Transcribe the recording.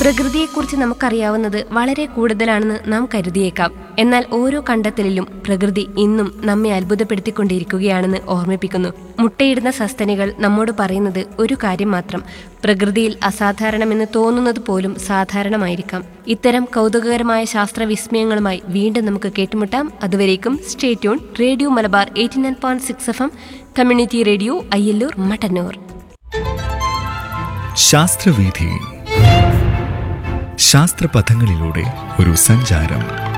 പ്രകൃതിയെക്കുറിച്ച് നമുക്കറിയാവുന്നത് വളരെ കൂടുതലാണെന്ന് നാം കരുതിയേക്കാം എന്നാൽ ഓരോ കണ്ടെത്തലിലും പ്രകൃതി ഇന്നും നമ്മെ അത്ഭുതപ്പെടുത്തിക്കൊണ്ടിരിക്കുകയാണെന്ന് ഓർമ്മിപ്പിക്കുന്നു മുട്ടയിടുന്ന സസ്തനികൾ നമ്മോട് പറയുന്നത് ഒരു കാര്യം മാത്രം പ്രകൃതിയിൽ അസാധാരണമെന്ന് തോന്നുന്നത് പോലും സാധാരണമായിരിക്കാം ഇത്തരം കൗതുകകരമായ ശാസ്ത്ര വിസ്മയങ്ങളുമായി വീണ്ടും നമുക്ക് കേട്ടുമുട്ടാം അതുവരേക്കും stay tune radio Malabar eighty nine point six F M community radio Ayyalloor Mattannur ശാസ്ത്രവീഥി ശാസ്ത്രപഥങ്ങളിലൂടെ ഒരു സഞ്ചാരം